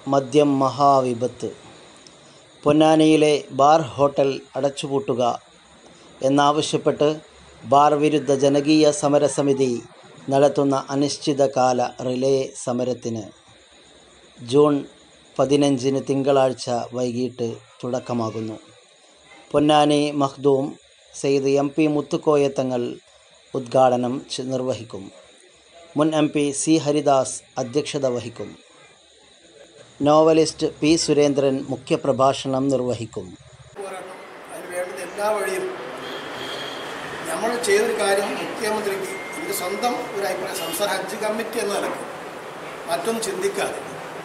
മദ്യം മഹാവിപത്ത് പൊന്നാനിയിലെ bar hotel അടച്ചുപൂട്ടുക എന്നാവശ്യപ്പെട്ട് bar വിരുദ്ധ ജനകീയ സമരസമിതി നടത്തുന്ന അനിശ്ചിതകാല റിലേ സമരത്തിന് ജൂൺ പതിനഞ്ചിന് തിങ്കളാഴ്ച വൈകിട്ട് തുടക്കമാകുന്നു പൊന്നാനി മഖ്ദൂം സെയ്ദ് എം പി മുത്തുക്കോയത്തങ്ങൾ ഉദ്ഘാടനം ചെ- നിർവഹിക്കും മുൻ എം പി സി ഹരിദാസ് അധ്യക്ഷത വഹിക്കും നോവലിസ്റ്റ് പി സുരേന്ദ്രൻ മുഖ്യപ്രഭാഷണം നിർവഹിക്കും പോരാട്ടം അതിന് വേണ്ടുന്ന എല്ലാ വഴിയും നമ്മൾ ചെയ്തൊരു കാര്യം മുഖ്യമന്ത്രിക്ക് എൻ്റെ സ്വന്തം ഒരു അഭിപ്രായം സംസ്ഥാന ഹജ്ജ് കമ്മിറ്റി എന്ന നിലക്ക് മറ്റൊന്നും ചിന്തിക്കാതെ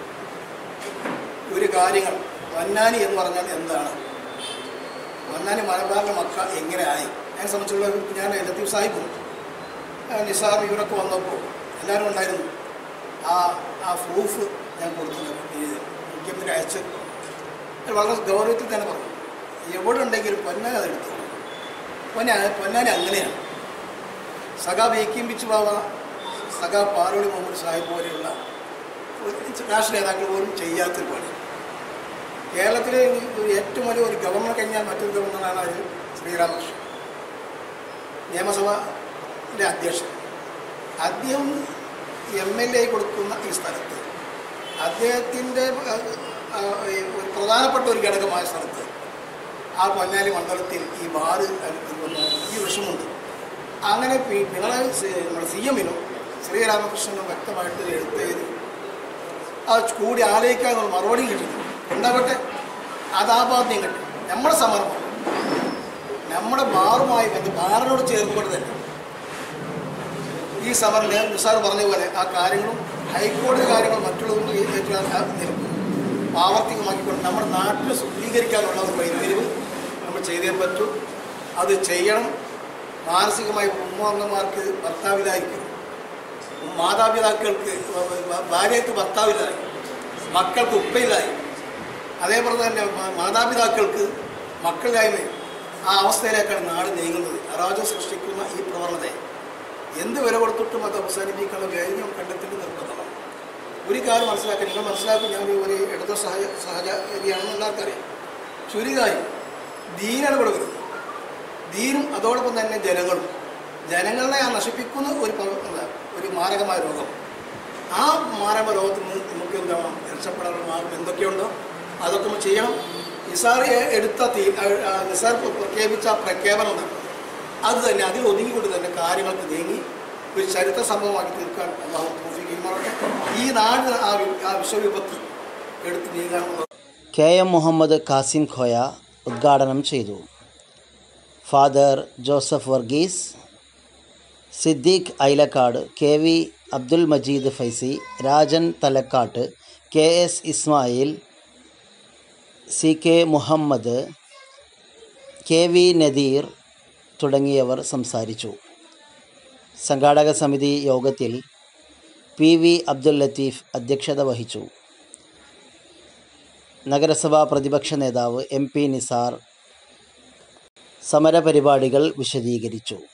ഒരു കാര്യങ്ങൾ പൊന്നാനി എന്ന് പറഞ്ഞാൽ എന്താണ് പൊന്നാനി മലബാറിലെ മക്ക എങ്ങനെ ആയി അതിനെ സംബന്ധിച്ചുള്ള ഞാൻ ലത്തീഫ് സാഹിബും ആ, നിസാർ ഇവരൊക്കെ വന്നപ്പോൾ എല്ലാവരും ഉണ്ടായിരുന്നു ആ ആ പ്രൂഫ് ഞാൻ കൊടുത്തു ഈ മുഖ്യമന്ത്രി അയച്ച് അത് വളരെ ഗൗരവത്തിൽ തന്നെ പറഞ്ഞു എവിടെ ഉണ്ടെങ്കിലും പൊന്നാനി അതെടുത്തു പൊന്നാനി പൊന്നാനി അങ്ങനെയാണ് സഖാ ബേക്കിം ബിച്ച് ബാബ സഖാ പാറോളി മുഹമ്മദ് സാഹിബ് പോലെയുള്ള ഒരു രാഷ്ട്രീയ നേതാക്കൾ പോലും ചെയ്യാത്തൊരു പണി കേരളത്തിലെ ഒരു ഏറ്റവും വലിയ ഒരു ഗവർണർ കഴിഞ്ഞാൽ മറ്റൊരു ഗവർണറാണ് അത് ശ്രീരാമകൃഷ്ണൻ നിയമസഭയിലെ അധ്യക്ഷൻ അദ്ദേഹം എം എൽ എ കൊടുക്കുന്ന ഈ സ്ഥലത്ത് അദ്ദേഹത്തിൻ്റെ ആ, ഈ ഒരു പ്രധാനപ്പെട്ട ഒരു ഘടകമായ സ്ഥലത്ത് ആ പൊന്നാലി മണ്ഡലത്തിൽ ഈ ബാറ് ഈ വിഷമുണ്ട് അങ്ങനെ പി- പിണറായി സി- നമ്മുടെ സി എമ്മിനും ശ്രീരാമകൃഷ്ണനും വ്യക്തമായിട്ട് എഴുത്തേത് അത് കൂടി ആലോചിക്കാനുള്ള മറുപടിയും കിട്ടുന്നു ഉണ്ടാവട്ടെ അത് ആ ഭാഗത്തേയും കിട്ടും നമ്മുടെ സമർപ്പണം നമ്മുടെ ബാറുമായി ബന്ധ ബാറിനോട് ചേർന്നുകൊണ്ട് തന്നെ ഈ സമറിൽ നിസാർ പറഞ്ഞ പോലെ ആ കാര്യങ്ങളും ഹൈക്കോടതി കാര്യങ്ങൾ മറ്റുള്ളതും നിൽക്കും പ്രാവർത്തികമാക്കിക്കൊണ്ട് നമ്മുടെ നാട്ടിൽ ശുദ്ധീകരിക്കാനുള്ള ഒരു വൈദ്യുതിരിവ് നമ്മൾ ചെയ്തേ പറ്റൂ അത് ചെയ്യണം മാനസികമായി ഉമ്മമാർക്ക് ഭർത്താവിലായിരിക്കും മാതാപിതാക്കൾക്ക് ഭാര്യയ്ക്ക് ഭർത്താവില്ലായി മക്കൾക്ക് ഉപ്പയില്ലായി അതേപോലെ തന്നെ മാ- മാതാപിതാക്കൾക്ക് മക്കളില്ലായ്മ ആ അവസ്ഥയിലേക്കാണ് നാട് നീങ്ങുന്നത് അരാജം സൃഷ്ടിക്കുന്ന ഈ പ്രവണതയെ എന്ത് വില കൊടുത്തിട്ടും അത് അവസാനിപ്പിക്കാനുള്ള വേഗം കണ്ടെത്തേണ്ടത് നിർബന്ധമാണ് ഒരു കാര്യം മനസ്സിലാക്കാൻ നിങ്ങൾ മനസ്സിലാക്കും ഞാൻ ഒരു ഇടത് സഹജ സഹചര്യമാണെന്ന് എല്ലാവർക്കും അറിയാം ചുരുകായി ദീനാണ് ഇവിടെ വരുന്നത് ദീനും അതോടൊപ്പം തന്നെ ജനങ്ങളും ജനങ്ങളെ ആ നശിപ്പിക്കുന്ന ഒരു പ- എന്താ, ഒരു മാരകമായ രോഗം ആ മാരക രോഗത്തിൽ നിന്ന് നമുക്ക് എന്താ രക്ഷപ്പെടാനുള്ള മാർഗം എന്തൊക്കെയുണ്ടോ അതൊക്കെ നമ്മൾ ചെയ്യണം നിസാർ എ- എടുത്ത തീ ആ- ആ നിസാർ പ്ര- പ്രഖ്യാപിച്ച ആ പ്രഖ്യാപനം ഉണ്ടല്ലോ അത് തന്നെ അതിൽ ഒതുങ്ങിക്കൊണ്ട് തന്നെ കാര്യങ്ങൾക്ക് നീങ്ങി ഒരു ചരിത്ര സംഭവമാക്കി തീർക്കാൻ അള്ളാഹു തോഫിക്കുമാറട്ടെ ഈ നാട് ആ വി- ആ വിശ്വവിപത്ത് എടുത്ത് നീങ്ങാനുള്ള കെ എം മുഹമ്മദ് കാസിം ഖോയ ഉദ്ഘാടനം ചെയ്തു father Joseph Varghese Siddique Ailakkad K V Abdul Majeed Faizy Rajan Thalakkad K S Ismail C K Muhammad K V Nadeer തുടങ്ങിയവർ സംസാരിച്ചു സംഘാടക സമിതി യോഗത്തിൽ പി വി അബ്ദുൽ ലത്തീഫ് അധ്യക്ഷത വഹിച്ചു നഗരസഭാ പ്രതിപക്ഷ നേതാവ് എം പി നിസാർ സമരപരിപാടികൾ വിശദീകരിച്ചു